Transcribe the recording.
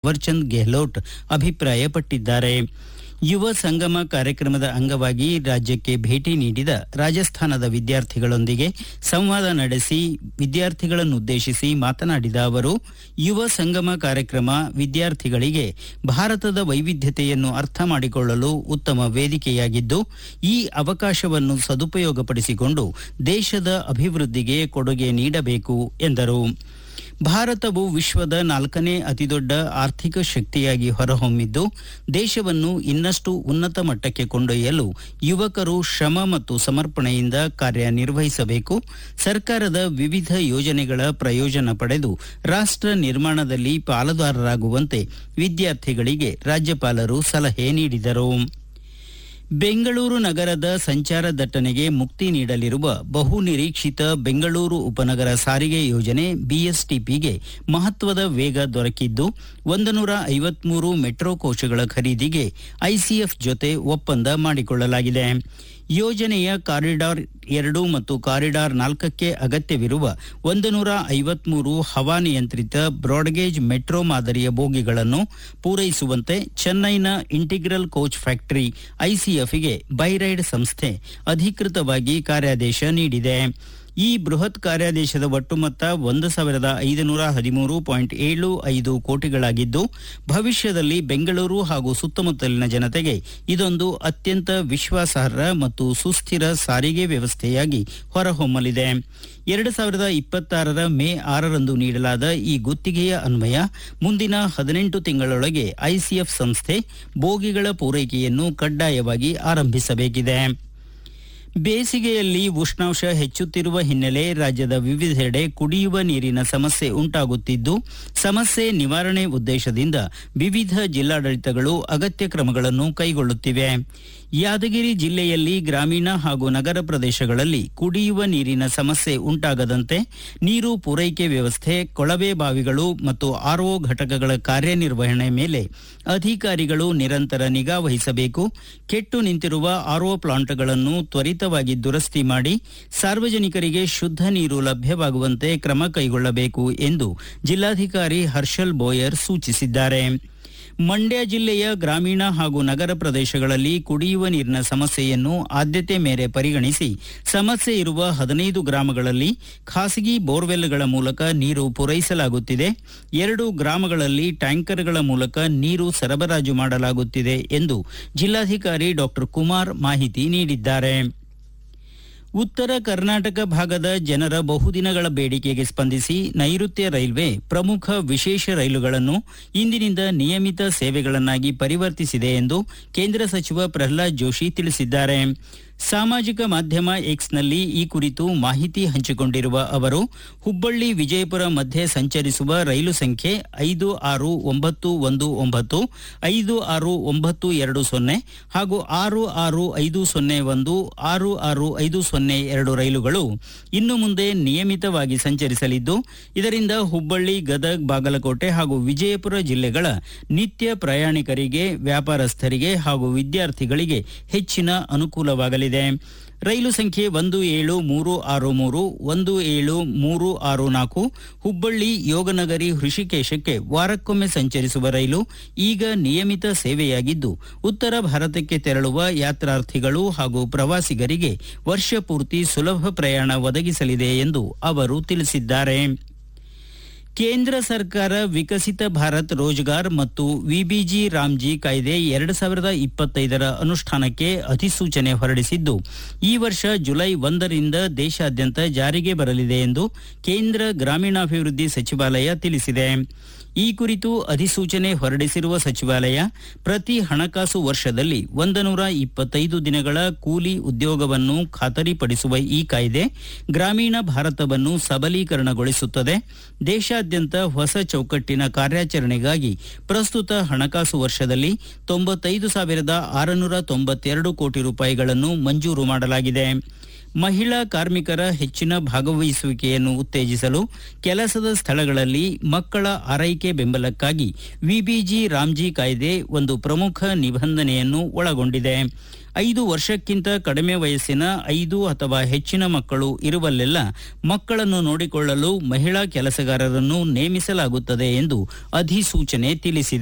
ಥಾವರ್ಚಂದ್ ಗೆಹ್ಲೋಟ್ ಅಭಿಪ್ರಾಯಪಟ್ಟಿದ್ದಾರೆ ಯುವ ಸಂಗಮ ಕಾರ್ಯಕ್ರಮದ ಅಂಗವಾಗಿ ರಾಜ್ಯಕ್ಕೆ ಭೇಟಿ ನೀಡಿದ ರಾಜಸ್ಥಾನದ ವಿದ್ಯಾರ್ಥಿಗಳೊಂದಿಗೆ ಸಂವಾದ ನಡೆಸಿ ವಿದ್ಯಾರ್ಥಿಗಳನ್ನುದ್ದೇಶಿಸಿ ಮಾತನಾಡಿದ ಅವರು ಯುವ ಸಂಗಮ ಕಾರ್ಯಕ್ರಮ ವಿದ್ಯಾರ್ಥಿಗಳಿಗೆ ಭಾರತದ ವೈವಿಧ್ಯತೆಯನ್ನು ಅರ್ಥ ಮಾಡಿಕೊಳ್ಳಲು ಉತ್ತಮ ವೇದಿಕೆಯಾಗಿದ್ದು ಈ ಅವಕಾಶವನ್ನು ಸದುಪಯೋಗಪಡಿಸಿಕೊಂಡು ದೇಶದ ಅಭಿವೃದ್ಧಿಗೆ ಕೊಡುಗೆ ನೀಡಬೇಕು ಎಂದರು ಭಾರತವು ವಿಶ್ವದ ನಾಲ್ಕನೇ ಅತಿದೊಡ್ಡ ಆರ್ಥಿಕ ಶಕ್ತಿಯಾಗಿ ಹೊರಹೊಮ್ಮಿದ್ದು ದೇಶವನ್ನು ಇನ್ನಷ್ಟು ಉನ್ನತ ಮಟ್ಟಕ್ಕೆ ಕೊಂಡೊಯ್ಯಲು ಯುವಕರು ಶ್ರಮ ಮತ್ತು ಸಮರ್ಪಣೆಯಿಂದ ಕಾರ್ಯನಿರ್ವಹಿಸಬೇಕು ಸರ್ಕಾರದ ವಿವಿಧ ಯೋಜನೆಗಳ ಪ್ರಯೋಜನ ಪಡೆದು ರಾಷ್ಟ್ರ ನಿರ್ಮಾಣದಲ್ಲಿ ಪಾಲುದಾರರಾಗುವಂತೆ ವಿದ್ಯಾರ್ಥಿಗಳಿಗೆ ರಾಜ್ಯಪಾಲರು ಸಲಹೆ ನೀಡಿದರು ಬೆಂಗಳೂರು ನಗರದ ಸಂಚಾರ ದಟ್ಟಣೆಗೆ ಮುಕ್ತಿ ನೀಡಲಿರುವ ಬಹು ನಿರೀಕ್ಷಿತ ಬೆಂಗಳೂರು ಉಪನಗರ ಸಾರಿಗೆ ಯೋಜನೆ ಬಿಎಸ್ಟಿಪಿಗೆ ಮಹತ್ವದ ವೇಗ ದೊರಕಿದ್ದು ಒಂದು ನೂರ ಐವತ್ಮೂರು ಮೆಟ್ರೋ ಕೋಶಗಳ ಖರೀದಿಗೆ ಐಸಿಎಫ್ ಜೊತೆ ಒಪ್ಪಂದ ಮಾಡಿಕೊಳ್ಳಲಾಗಿದೆ ಯೋಜನೆಯ ಕಾರಿಡಾರ್ ಎರಡು ಮತ್ತು ಕಾರಿಡಾರ್ ನಾಲ್ಕಕ್ಕೆ ಅಗತ್ಯವಿರುವ ಒಂದು ನೂರ ಐವತ್ಮೂರು ಹವಾನಿಯಂತ್ರಿತ ಬ್ರಾಡ್ಗೇಜ್ ಮೆಟ್ರೋ ಮಾದರಿಯ ಬೋಗಿಗಳನ್ನು ಪೂರೈಸುವಂತೆ ಚೆನ್ನೈನ ಇಂಟಿಗ್ರಲ್ ಕೋಚ್ ಫ್ಯಾಕ್ಟರಿ ಐಸಿಎಫ್ಗೆ ಬೈರೈಡ್ ಸಂಸ್ಥೆ ಅಧಿಕೃತವಾಗಿ ಕಾರ್ಯಾದೇಶ ನೀಡಿದೆ ಈ ಬೃಹತ್ ಕಾರ್ಯಾದೇಶದ ಒಟ್ಟು ಮೊತ್ತ ಒಂದು ಸಾವಿರದ ಐದುನೂರ ಹದಿಮೂರು ಪಾಯಿಂಟ್ ಏಳು ಐದು ಕೋಟಿಗಳಾಗಿದ್ದು ಭವಿಷ್ಯದಲ್ಲಿ ಬೆಂಗಳೂರು ಹಾಗೂ ಸುತ್ತಮುತ್ತಲಿನ ಜನತೆಗೆ ಇದೊಂದು ಅತ್ಯಂತ ವಿಶ್ವಾಸಾರ್ಹ ಮತ್ತು ಸುಸ್ಥಿರ ಸಾರಿಗೆ ವ್ಯವಸ್ಥೆಯಾಗಿ ಹೊರಹೊಮ್ಮಲಿದೆ ಎರಡು ಸಾವಿರದ ಇಪ್ಪತ್ತಾರರ ಮೇ ಆರರಂದು ನೀಡಲಾದ ಈ ಗುತ್ತಿಗೆಯ ಅನ್ವಯ ಮುಂದಿನ ಹದಿನೆಂಟು ತಿಂಗಳೊಳಗೆ ಐಸಿಎಫ್ ಸಂಸ್ಥೆ ಬೋಗಿಗಳ ಪೂರೈಕೆಯನ್ನು ಕಡ್ಡಾಯವಾಗಿ ಆರಂಭಿಸಬೇಕಿದೆ ಬೇಸಿಗೆಯಲ್ಲಿ ಉಷ್ಣಾಂಶ ಹೆಚ್ಚುತ್ತಿರುವ ಹಿನ್ನೆಲೆ ರಾಜ್ಯದ ವಿವಿಧೆಡೆ ಕುಡಿಯುವ ನೀರಿನ ಸಮಸ್ಯೆ ಉಂಟಾಗುತ್ತಿದ್ದು ಸಮಸ್ಯೆ ನಿವಾರಣೆ ಉದ್ದೇಶದಿಂದ ವಿವಿಧ ಜಿಲ್ಲಾಡಳಿತಗಳು ಅಗತ್ಯ ಕ್ರಮಗಳನ್ನು ಕೈಗೊಳ್ಳುತ್ತಿವೆ ಯಾದಗಿರಿ ಜಿಲ್ಲೆಯಲ್ಲಿ ಗ್ರಾಮೀಣ ಹಾಗೂ ನಗರ ಪ್ರದೇಶಗಳಲ್ಲಿ ಕುಡಿಯುವ ನೀರಿನ ಸಮಸ್ಯೆ ಉಂಟಾಗದಂತೆ ನೀರು ಪೂರೈಕೆ ವ್ಯವಸ್ಥೆ ಕೊಳವೆ ಬಾವಿಗಳು ಮತ್ತು ಆರ್ಒ ಘಟಕಗಳ ಕಾರ್ಯನಿರ್ವಹಣೆ ಮೇಲೆ ಅಧಿಕಾರಿಗಳು ನಿರಂತರ ನಿಗಾ ವಹಿಸಬೇಕು ಕೆಟ್ಟು ನಿಂತಿರುವ ಆರ್ಒ ಪ್ಲಾಂಟ್ಗಳನ್ನು ತ್ವರಿತವಾಗಿ ದುರಸ್ತಿ ಮಾಡಿ ಸಾರ್ವಜನಿಕರಿಗೆ ಶುದ್ಧ ನೀರು ಲಭ್ಯವಾಗುವಂತೆ ಕ್ರಮ ಕೈಗೊಳ್ಳಬೇಕು ಎಂದು ಜಿಲ್ಲಾಧಿಕಾರಿ ಹರ್ಷಲ್ ಬೋಯರ್ ಸೂಚಿಸಿದ್ದಾರೆ ಮಂಡ್ಯ ಜಿಲ್ಲೆಯ ಗ್ರಾಮೀಣ ಹಾಗೂ ನಗರ ಪ್ರದೇಶಗಳಲ್ಲಿ ಕುಡಿಯುವ ನೀರಿನ ಸಮಸ್ಯೆಯನ್ನು ಆದ್ಯತೆ ಮೇರೆ ಪರಿಗಣಿಸಿ ಸಮಸ್ಯೆ ಇರುವ ಹದಿನೈದು ಗ್ರಾಮಗಳಲ್ಲಿ ಖಾಸಗಿ ಬೋರ್ವೆಲ್ಗಳ ಮೂಲಕ ನೀರು ಪೂರೈಸಲಾಗುತ್ತಿದೆ ಎರಡು ಗ್ರಾಮಗಳಲ್ಲಿ ಟ್ಯಾಂಕರ್ಗಳ ಮೂಲಕ ನೀರು ಸರಬರಾಜು ಮಾಡಲಾಗುತ್ತಿದೆ ಎಂದು ಜಿಲ್ಲಾಧಿಕಾರಿ ಡಾಕ್ಟರ್ ಕುಮಾರ್ ಮಾಹಿತಿ ನೀಡಿದ್ದಾರೆ ಉತ್ತರ ಕರ್ನಾಟಕ ಭಾಗದ ಜನರ ಬಹುದಿನಗಳ ಬೇಡಿಕೆಗೆ ಸ್ಪಂದಿಸಿ ನೈಋತ್ಯ ರೈಲ್ವೆ ಪ್ರಮುಖ ವಿಶೇಷ ರೈಲುಗಳನ್ನು ಇಂದಿನಿಂದ ನಿಯಮಿತ ಸೇವೆಗಳನ್ನಾಗಿ ಪರಿವರ್ತಿಸಿದೆ ಎಂದು ಕೇಂದ್ರ ಸಚಿವ ಪ್ರಹ್ಲಾದ್ ಜೋಶಿ ತಿಳಿಸಿದ್ದಾರೆ ಸಾಮಾಜಿಕ ಮಾಧ್ಯಮ ಎಕ್ಸ್ನಲ್ಲಿ ಈ ಕುರಿತು ಮಾಹಿತಿ ಹಂಚಿಕೊಂಡಿರುವ ಅವರು ಹುಬ್ಬಳ್ಳಿ ವಿಜಯಪುರ ಮಧ್ಯೆ ಸಂಚರಿಸುವ ರೈಲು ಸಂಖ್ಯೆ ಐದು ಆರು ಒಂಬತ್ತು ಒಂದು ಒಂಬತ್ತು ಐದು ಆರು ಒಂಬತ್ತು ಎರಡು ಸೊನ್ನೆ ಹಾಗೂ ಆರು ಆರು ಐದು ಸೊನ್ನೆ ಒಂದು ಆರು ಆರು ಐದು ಸೊನ್ನೆ ಎರಡು ರೈಲುಗಳು ಇನ್ನು ಮುಂದೆ ನಿಯಮಿತವಾಗಿ ಸಂಚರಿಸಲಿದ್ದು ಇದರಿಂದ ಹುಬ್ಬಳ್ಳಿ ಗದಗ್ ಬಾಗಲಕೋಟೆ ಹಾಗೂ ವಿಜಯಪುರ ಜಿಲ್ಲೆಗಳ ನಿತ್ಯ ಪ್ರಯಾಣಿಕರಿಗೆ ವ್ಯಾಪಾರಸ್ಥರಿಗೆ ಹಾಗೂ ವಿದ್ಯಾರ್ಥಿಗಳಿಗೆ ಹೆಚ್ಚಿನ ಅನುಕೂಲವಾಗಲಿದೆ ರೈಲು ಸಂಖ್ಯೆ ಒಂದು ಏಳು ಮೂರು ಆರು ಮೂರು ಒಂದು ಏಳು ಮೂರು ಆರು ನಾಲ್ಕು ಹುಬ್ಬಳ್ಳಿ ಯೋಗನಗರಿ ಹೃಷಿಕೇಶಕ್ಕೆ ವಾರಕ್ಕೊಮ್ಮೆ ಸಂಚರಿಸುವ ರೈಲು ಈಗ ನಿಯಮಿತ ಸೇವೆಯಾಗಿದ್ದು ಉತ್ತರ ಭಾರತಕ್ಕೆ ತೆರಳುವ ಯಾತ್ರಾರ್ಥಿಗಳು ಹಾಗೂ ಪ್ರವಾಸಿಗರಿಗೆ ವರ್ಷ ಪೂರ್ತಿ ಸುಲಭ ಪ್ರಯಾಣ ಒದಗಿಸಲಿದೆ ಎಂದು ಅವರು ತಿಳಿಸಿದ್ದಾರೆ ಕೇಂದ್ರ ಸರ್ಕಾರ ವಿಕಸಿತ ಭಾರತ್ ರೋಜ್ಗಾರ್ ಮತ್ತು ವಿಬಿಜಿ ರಾಮ್ಜಿ ಕಾಯ್ದೆ ಎರಡು ಸಾವಿರದ ಇಪ್ಪತ್ತೈದರ ಅನುಷ್ಠಾನಕ್ಕೆ ಅಧಿಸೂಚನೆ ಹೊರಡಿಸಿದ್ದು ಈ ವರ್ಷ ಜುಲೈ ಒಂದರಿಂದ ದೇಶಾದ್ಯಂತ ಜಾರಿಗೆ ಬರಲಿದೆ ಎಂದು ಕೇಂದ್ರ ಗ್ರಾಮೀಣಾಭಿವೃದ್ಧಿ ಸಚಿವಾಲಯ ತಿಳಿಸಿದೆ ಈ ಕುರಿತು ಅಧಿಸೂಚನೆ ಹೊರಡಿಸಿರುವ ಸಚಿವಾಲಯ ಪ್ರತಿ ಹಣಕಾಸು ವರ್ಷದಲ್ಲಿ ಒಂದು ನೂರ ಇಪ್ಪತ್ತೈದು ದಿನಗಳ ಕೂಲಿ ಉದ್ಯೋಗವನ್ನು ಖಾತರಿಪಡಿಸುವ ಈ ಕಾಯ್ದೆ ಗ್ರಾಮೀಣ ಭಾರತವನ್ನು ಸಬಲೀಕರಣಗೊಳಿಸುತ್ತದೆ ದೇಶಾದ್ಯಂತ ಹೊಸ ಚೌಕಟ್ಟಿನ ಕಾರ್ಯಾಚರಣೆಗಾಗಿ ಪ್ರಸ್ತುತ ಹಣಕಾಸು ವರ್ಷದಲ್ಲಿ ತೊಂಬತ್ತೈದು ಸಾವಿರದ ಆರುನೂರ ತೊಂಬತ್ತೆರಡು ಕೋಟಿ ರೂಪಾಯಿಗಳನ್ನು ಮಂಜೂರು ಮಾಡಲಾಗಿದೆ ಮಹಿಳಾ ಕಾರ್ಮಿಕರ ಹೆಚ್ಚಿನ ಭಾಗವಹಿಸುವಿಕೆಯನ್ನು ಉತ್ತೇಜಿಸಲು ಕೆಲಸದ ಸ್ಥಳಗಳಲ್ಲಿ ಮಕ್ಕಳ ಆರೈಕೆ ಬೆಂಬಲಕ್ಕಾಗಿ ವಿಬಿಜಿ ರಾಮ್ಜಿ ಕಾಯ್ದೆ ಒಂದು ಪ್ರಮುಖ ನಿಬಂಧನೆಯನ್ನು ಒಳಗೊಂಡಿದೆ ಐದು ವರ್ಷಕ್ಕಿಂತ ಕಡಿಮೆ ವಯಸ್ಸಿನ ಐದು ಅಥವಾ ಹೆಚ್ಚಿನ ಮಕ್ಕಳು ಇರುವಲ್ಲೆಲ್ಲ ಮಕ್ಕಳನ್ನು ನೋಡಿಕೊಳ್ಳಲು ಮಹಿಳಾ ಕೆಲಸಗಾರರನ್ನು ನೇಮಿಸಲಾಗುತ್ತದೆ ಎಂದು ಅಧಿಸೂಚನೆ ತಿಳಿಸಿದೆ